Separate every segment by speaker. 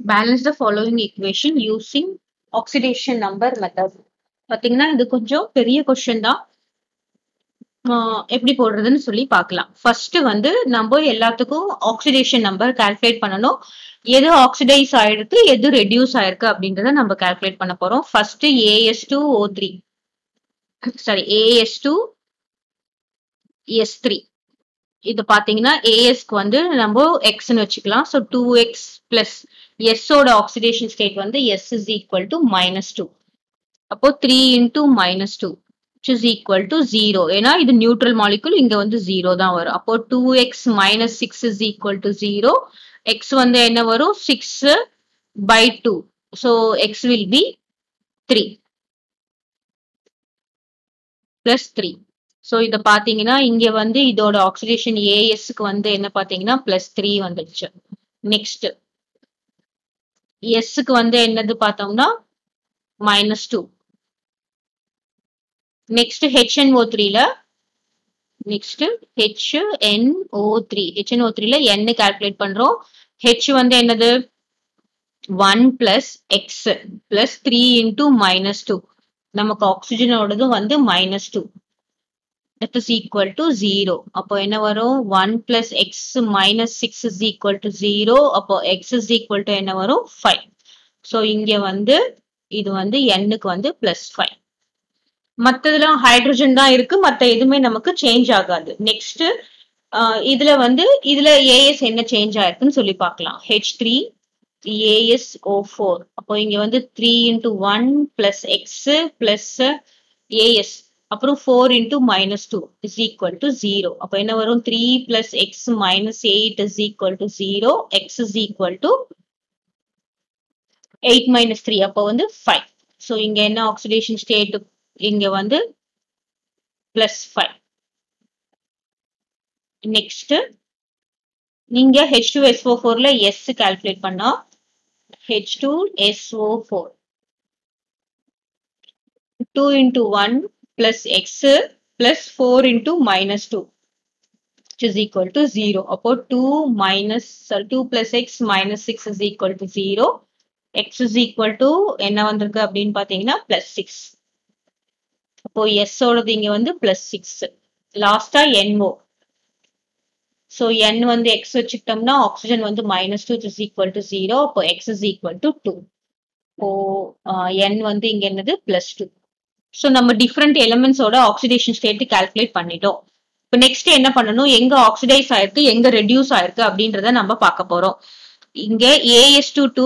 Speaker 1: Balance the following equation using oxidation number method பாத்தீங்கன்னா இது கொஞ்சம் பெரிய கொஸ்டின் தான் ஆஹ் எப்படி போடுறதுன்னு சொல்லி பார்க்கலாம் ஃபர்ஸ்ட் வந்து நம்ம எல்லாத்துக்கும் ஆக்சிடேஷன் நம்பர் கால்குலேட் பண்ணணும் எது ஆக்சிடைஸ் ஆயிருக்கு எது ரெடியூஸ் ஆயிருக்கு அப்படின்றத நம்ம கால்குலேட் பண்ண போறோம் first A S two O three sorry A S two S three இது பாத்தீங்கன்னா ஏஎஸ்க்கு வந்து நம்ம எக்ஸ்ன்னு வச்சுக்கலாம் ஸோ டூ எக்ஸ் பிளஸ் எஸ்ஸோட ஆக்சிடேஷன் ஸ்டேட் வந்து S is equal to minus two அப்போ three into minus two is equal to zero ஏன்னா இது நியூட்ரல் மாலிகுல் இங்க வந்து ஜீரோ தான் வரும் அப்போ two x minus six is equal to zero x வந்து என்ன வரும் six by two so x will be three plus three so இதை பார்த்தீங்கன்னா இங்க வந்து இதோட ஆக்சிடேஷன் ஏஎஸ்க்கு வந்து என்ன பார்த்தீங்கன்னா பிளஸ் த்ரீ வந்துடுச்சு நெக்ஸ்ட் எஸ்க்கு வந்து என்னது பார்த்தோம்னா மைனஸ் டூ நெக்ஸ்ட் ஹெச்என்ஓ த்ரீல next H N O three H N O த்ரீல என் கால்குலேட் பண்றோம் ஹெச் வந்து என்னது one plus x plus three into minus two நமக்கு ஆக்சிஜனோடதும் வந்து minus two that is equal to 0. அப்போ என்ன வரும் 1 plus x minus 6 is equal to 0. அப்போ x is equal to என்ன வரும் 5. ஸோ இங்க வந்து இது வந்து n-க்கு வந்து பிளஸ் ஃபைவ் மற்றதுலாம் ஹைட்ரஜன் தான் இருக்கு மற்ற எதுவுமே நமக்கு சேஞ்ச் ஆகாது நெக்ஸ்ட் இதுல வந்து இதுல ஏஎஸ் என்ன சேஞ்ச் ஆயிருக்குன்னு சொல்லி பார்க்கலாம் H three A S O four அப்போ இங்க வந்து three into one plus x plus A S அப்புறம் four into minus two is equal to zero அப்போ என்ன வரும் three plus x minus eight is equal to zero x is equal to eight minus three அப்போ வந்து five so இங்க என்ன oxidation state இங்க வந்து பிளஸ் ஃபைவ் நெக்ஸ்ட் நீங்க ஹெச் டூ எஸ்ஓ ஃபோர்ல எஸ் கால்குலேட் பண்ணா H two S O four two into one plus x plus 4 into minus 2 which is equal to 0. அப்போ 2 minus uh, 2 plus x minus 6 is equal to 0. x is equal to என்ன வந்திருக்கு அப்படின்னு பார்த்தீங்கன்னா plus 6. அப்போ s ஓடது இங்க வந்து plus 6. லாஸ்டா NO. So n வந்து x வச்சுக்கிட்டோம்னா ஆக்சிஜன் வந்து minus two is equal to zero அப்போ x is equal to two two n வந்து இங்க என்னது பிளஸ் டூ ஸோ நம்ம டிஃப்ரெண்ட் எலிமெண்ட்ஸோட ஆக்சிடேஷன் ஸ்டேட் கால்குலேட் பண்ணிட்டோம் இப்போ நெக்ஸ்ட் என்ன பண்ணணும் எங்க ஆக்சிடைஸ் ஆயிருக்கு எங்க ரெடியூஸ் ஆயிருக்கு அப்படின்றத நம்ம பார்க்க போறோம் இங்க A S two two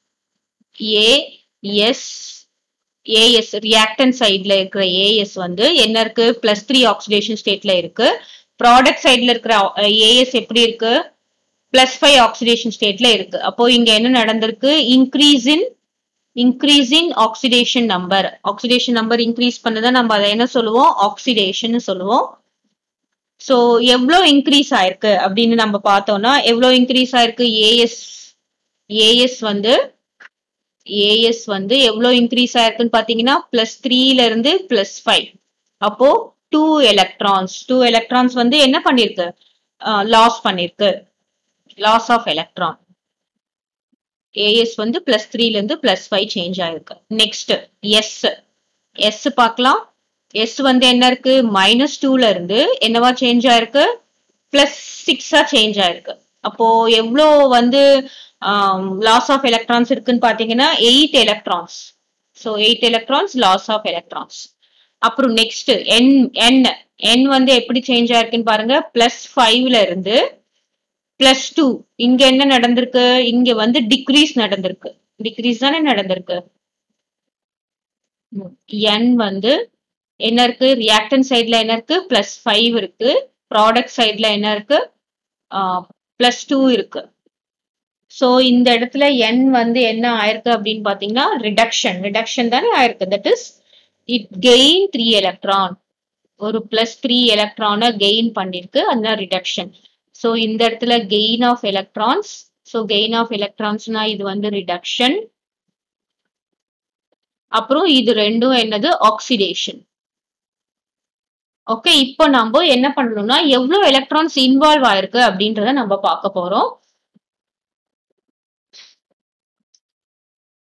Speaker 1: A S A S reactant சைட்ல இருக்கிற ஏஎஸ் வந்து என்ன இருக்கு பிளஸ் த்ரீ ஆக்சிடேஷன் ஸ்டேட்ல இருக்கு ப்ராடக்ட் சைட்ல இருக்கிற ஏஎஸ் எப்படி இருக்கு பிளஸ் ஃபைவ் ஆக்சிடேஷன் ஸ்டேட்ல இருக்கு அப்போ இங்க என்ன நடந்திருக்கு increase in increasing oxidation number oxidation number increase பண்ணதை நம்ம அதை என்ன சொல்லுவோம் ஆக்சிடேஷன் சொல்லுவோம் ஸோ எவ்வளோ இன்க்ரீஸ் ஆயிருக்கு அப்படின்னு நம்ம பார்த்தோம்னா எவ்வளோ இன்க்ரீஸ் ஆயிருக்கு ஏஎஸ் ஏஎஸ் வந்து ஏஎஸ் வந்து எவ்வளோ இன்க்ரீஸ் ஆயிருக்குன்னு பார்த்தீங்கன்னா பிளஸ் த்ரீல இருந்து பிளஸ் ஃபைவ் அப்போ டூ எலக்ட்ரான்ஸ் டூ எலக்ட்ரான்ஸ் வந்து என்ன பண்ணிருக்கு லாஸ் பண்ணிருக்கு லாஸ் ஆஃப் எலக்ட்ரான் ஏஎஸ் வந்து பிளஸ் த்ரீல இருந்து பிளஸ் ஃபைவ் சேஞ்ச் ஆயிருக்கு நெக்ஸ்ட் எஸ் எஸ் பார்க்கலாம் எஸ் வந்து என்ன இருக்கு மைனஸ் டூல இருந்து என்னவா சேஞ்ச் ஆயிருக்கு பிளஸ் சிக்ஸா சேஞ்ச் ஆயிருக்கு அப்போ எவ்வளோ வந்து லாஸ் ஆஃப் எலக்ட்ரான்ஸ் இருக்குன்னு பாத்தீங்கன்னா eight electrons so eight electrons loss of electrons அப்புறம் நெக்ஸ்ட் என் என் என் வந்து எப்படி சேஞ்ச் ஆயிருக்குன்னு பாருங்க பிளஸ் ஃபைவ்ல இருந்து பிளஸ் டூ இங்க என்ன நடந்திருக்கு இங்க வந்து டிக்ரீஸ் நடந்திருக்கு டிக்ரீஸ் தானே நடந்திருக்கு என் வந்து என்ன இருக்கு ரியாக்டன் சைட்ல என்ன இருக்கு பிளஸ் ஃபைவ் இருக்கு ப்ராடக்ட் சைட்ல என்ன இருக்கு பிளஸ் டூ இருக்கு ஸோ இந்த இடத்துல என் வந்து என்ன ஆயிருக்கு அப்படின்னு பாத்தீங்கன்னா ரிடக்ஷன் ரிடக்ஷன் தானே ஆயிருக்கு that is it gain three electron ஒரு பிளஸ் த்ரீ எலக்ட்ரானை கெயின் பண்ணிருக்கு அதுதான் ரிடக்ஷன் ஸோ இந்த இடத்துல gain of electrons so gain of எலக்ட்ரான்ஸ்னா இது வந்து ரிடக்ஷன் அப்புறம் இது ரெண்டும் என்னது ஆக்சிடேஷன் ஓகே இப்போ நம்ம என்ன பண்ணணும்னா எவ்வளவு எலக்ட்ரான்ஸ் இன்வால்வ் ஆயிருக்கு அப்படின்றத நம்ம பார்க்க போறோம்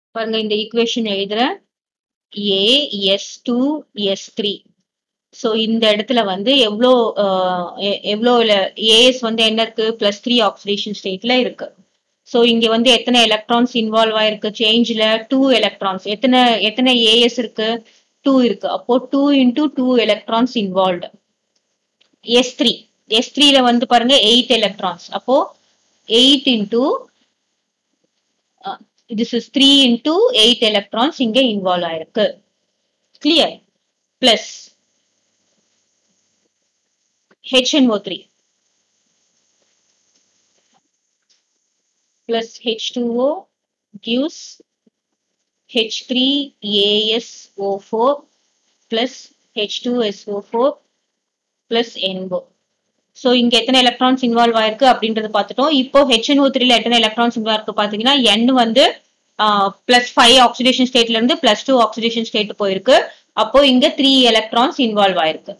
Speaker 1: பாருங்க இந்த ஈக்குவேஷன் எழுதுற A S two S three so இந்த இடத்துல வந்து எவ்வளோ எவ்வளோ ஏஎஸ் வந்து என்ன இருக்கு பிளஸ் த்ரீ ஆக்சிடேஷன் ஸ்டேட்ல இருக்கு ஸோ இங்க வந்து எத்தனை எலக்ட்ரான்ஸ் இன்வால்வ் ஆயிருக்கு சேஞ்சில் டூ எலக்ட்ரான்ஸ் எத்தனை எத்தனை ஏஎஸ் இருக்கு டூ இருக்கு அப்போ two into two electrons involved S three S த்ரீல வந்து பாருங்க எயிட் எலக்ட்ரான்ஸ் அப்போ eight into this is three into eight electrons இங்க இன்வால்வ் ஆயிருக்கு clear plus HNO3 plus H2O gives H3ASO4 plus H2SO4 plus NO. So இங்க எத்தனை electrons involve ஆயிருக்கு அப்படின்றத பார்த்துட்டோம் இப்போ ஹெச்என்ஓ த்ரீல எத்தனை எலக்ட்ரான்ஸ் இன்வால்வ் இருக்கு பாத்தீங்கன்னா என் வந்து பிளஸ் ஃபைவ் ஆக்சிடேஷன் ஸ்டேட்ல இருந்து பிளஸ் டூ ஆக்சிடேஷன் ஸ்டேட் போயிருக்கு அப்போ இங்க த்ரீ எலக்ட்ரான்ஸ் இன்வால்வ் ஆயிருக்கு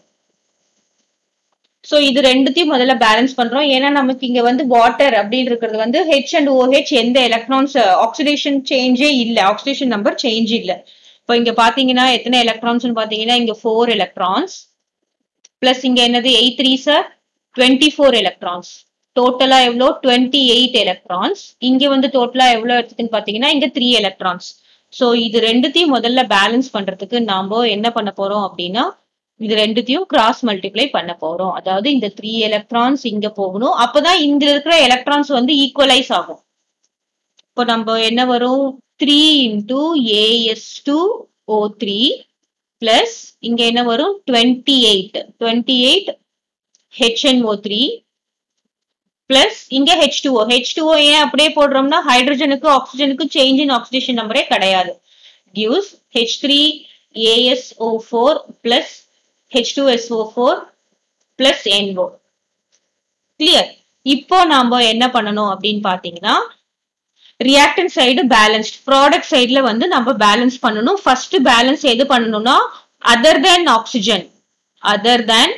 Speaker 1: ஸோ இது ரெண்டுத்தையும் முதல்ல பேலன்ஸ் பண்றோம் ஏன்னா நமக்கு இங்க வந்து வாட்டர் அப்படின்னு இருக்கிறது வந்து ஹெச் அண்ட் ஓஹெச் எந்த எலக்ட்ரான்ஸ் ஆக்சிடேஷன் சேஞ்சே இல்ல ஆக்சிடேஷன் நம்பர் சேஞ்ச் இல்ல இப்போ இங்க பாத்தீங்கன்னா எத்தனை எலக்ட்ரான்ஸ் பாத்தீங்கன்னா இங்க ஃபோர் எலக்ட்ரான்ஸ் பிளஸ் இங்க என்னது எயிட் த்ரீ சார் டுவெண்ட்டி ஃபோர் எலக்ட்ரான்ஸ் டோட்டலா எவ்வளோ டுவெண்ட்டி எயிட் எலக்ட்ரான்ஸ் இங்க வந்து டோட்டலா எவ்வளோ எடுத்துக்குன்னு பாத்தீங்கன்னா இங்க த்ரீ எலக்ட்ரான்ஸ் ஸோ இது ரெண்டுத்தையும் முதல்ல பேலன்ஸ் பண்றதுக்கு நாம என்ன பண்ண போறோம் அப்படின்னா இது ரெண்டுத்தையும் கிராஸ் மல்டிப்ளை பண்ண போறோம் அதாவது இந்த த்ரீ எலக்ட்ரான்ஸ் இங்க போகணும் அப்பதான் இங்க இருக்கிற எலக்ட்ரான்ஸ் வந்து ஈக்குவலைஸ் ஆகும் இப்போ நம்ம என்ன வரும் three into A S two O three plus இங்க என்ன வரும் twenty eight twenty eight H N O three plus இங்க ஹெச் டூஓ ஹெச் டூஓ ஏன் அப்படியே போடுறோம்னா ஹைட்ரஜனுக்கு ஆக்சிஜனுக்கு சேஞ்ச் இன் ஆக்சிடேஷன் நம்பரே கிடையாது gives H three A S O four plus H2SO4 plus NO. Clear இப்போ நாம என்ன பண்ணணும் அப்படின்னு பாத்தீங்கன்னா ரியாக்டன் சைடு பேலன்ஸ்ட் ப்ராடக்ட் சைடுல வந்து நம்ம பேலன்ஸ் பண்ணணும் ஃபர்ஸ்ட் பேலன்ஸ் எது பண்ணணும்னா other than oxygen other than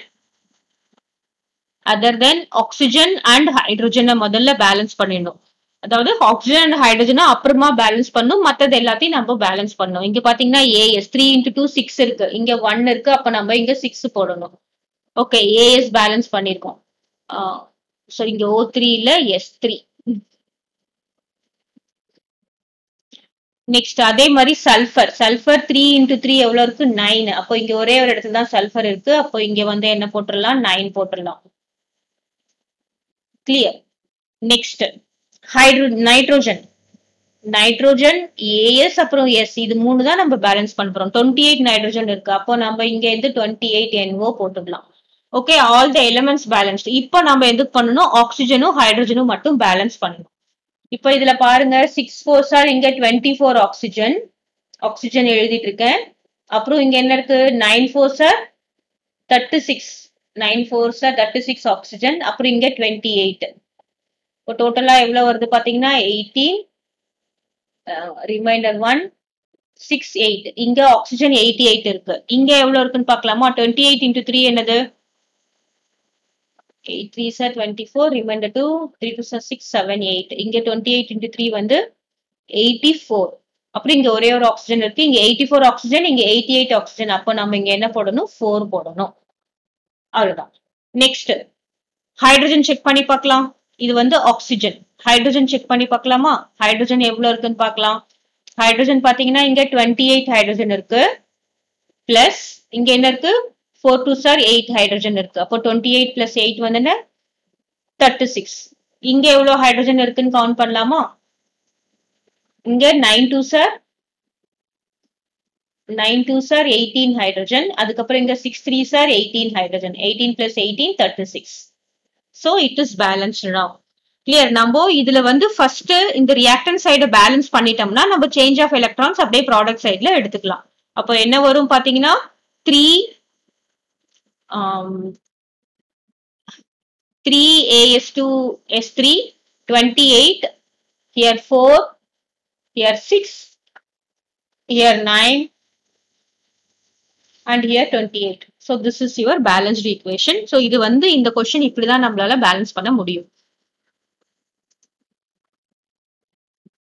Speaker 1: other then oxygen and ஹைட்ரஜனை முதல்ல பேலன்ஸ் பண்ணிடணும் அதாவது ஆக்சிஜன் அண்ட் ஹைட்ரஜனை அப்புறமா பேலன்ஸ் பண்ணும் மத்தது எல்லாத்தையும் நம்ம பேலன்ஸ் பண்ணணும் இங்க பாத்தீங்கன்னா A S three into two six இருக்கு இங்க ஒன் இருக்கு அப்ப நம்ம இங்க சிக்ஸ் போடணும் ஓகே ஏஎஸ் பேலன்ஸ் பண்ணிருக்கோம் ஸோ இங்க ஓ த்ரீ இல்ல எஸ் த்ரீ நெக்ஸ்ட் அதே மாதிரி sulphur sulphur three into three எவ்வளவு இருக்கு நைன் அப்போ இங்க ஒரே ஒரு இடத்துல தான் சல்ஃபர் இருக்கு அப்போ இங்க வந்து என்ன போட்டுடலாம் நைன் போட்டுடலாம் clear next hydro nitrogen nitrogen A S அப்புறம் எஸ் இது மூணு தான் நம்ம பேலன்ஸ் பண்ண போறோம் டுவெண்ட்டி எயிட் நைட்ரோஜன் இருக்கு அப்போ நம்ம இங்க இருந்து டுவெண்ட்டி எயிட் என்ஓ போட்டுக்கலாம் okay all the elements balanced இப்போ நம்ம எதுக்கு பண்ணணும் ஆக்சிஜனும் ஹைட்ரஜனும் மட்டும் பேலன்ஸ் பண்ணணும் இப்போ இதுல பாருங்க சிக்ஸ் ஃபோர் சார் இங்க டுவெண்ட்டி ஃபோர் ஆக்சிஜன் ஆக்சிஜன் எழுதிட்டு இருக்கேன் அப்புறம் இங்க என்ன இருக்கு நைன் ஃபோர் சார் தேர்ட்டி சிக்ஸ் நைன் ஃபோர் சார் தேர்ட்டி சிக்ஸ் ஆக்சிஜன் அப்புறம் இங்க டுவெண்ட்டி எயிட் இப்போ டோட்டலா எவ்வளவு வருது பாத்தீங்கன்னா eighteen reminder one six eight இங்க ஆக்சிஜன் எயிட்டி எயிட் இருக்கு இங்க எவ்வளவு இருக்குன்னு பாக்கலாமா டுவெண்ட்டி எயிட் இன்டூ த்ரீ என்னது எயிட் த்ரீ சார் twenty four reminder two three two சார் சிக்ஸ் செவன் எயிட் இங்க டுவெண்ட்டி எயிட் இன்டூ த்ரீ வந்து எயிட்டி ஃபோர் அப்புறம் இங்க ஒரே ஒரு ஆக்சிஜன் இருக்கு இங்க எயிட்டி ஃபோர் ஆக்சிஜன் இங்க எயிட்டி எயிட் ஆக்சிஜன் அப்போ நம்ம இங்க என்ன போடணும் ஃபோர் போடணும் அவ்வளவுதான் நெக்ஸ்ட் ஹைட்ரஜன் செக் பண்ணி பார்க்கலாம் இது வந்து ஆக்சிஜன் ஹைட்ரஜன் செக் பண்ணி பார்க்கலாமா ஹைட்ரஜன் எவ்வளவு இருக்குன்னு பார்க்கலாம் ஹைட்ரஜன் பாத்தீங்கன்னா இங்க டுவெண்ட்டி எயிட் ஹைட்ரஜன் இருக்கு பிளஸ் இங்க என்ன இருக்கு ஃபோர் டூ சார் எயிட் ஹைட்ரஜன் இருக்கு அப்போ டுவெண்ட்டி எயிட் பிளஸ் எயிட் வந்து என்ன தேர்ட்டி சிக்ஸ் இங்க எவ்வளவு ஹைட்ரஜன் இருக்குன்னு கவுண்ட் பண்ணலாமா இங்க நைன் டூ சார் நைன் டூ சார் எயிட்டீன் ஹைட்ரஜன் அதுக்கப்புறம் இங்க சிக்ஸ் த்ரீ சார் eighteen hydrogen eighteen plus eighteen thirty six so it is balanced now clear நம்ம இதுல வந்து ஃபர்ஸ்ட் இந்த ரியாக்டன் சைடு பேலன்ஸ் பண்ணிட்டோம்னா நம்ம சேஞ்ச் ஆஃப் எலக்ட்ரான்ஸ் அப்படியே ப்ராடக்ட் சைட்ல எடுத்துக்கலாம் அப்போ என்ன வரும் பாத்தீங்கன்னா three three A S two S three twenty eight here four here six here nine and here twenty eight so this is your balanced equation so இது வந்து இந்த கொஸ்டின் இப்படிதான் நம்மளால பேலன்ஸ் பண்ண முடியும்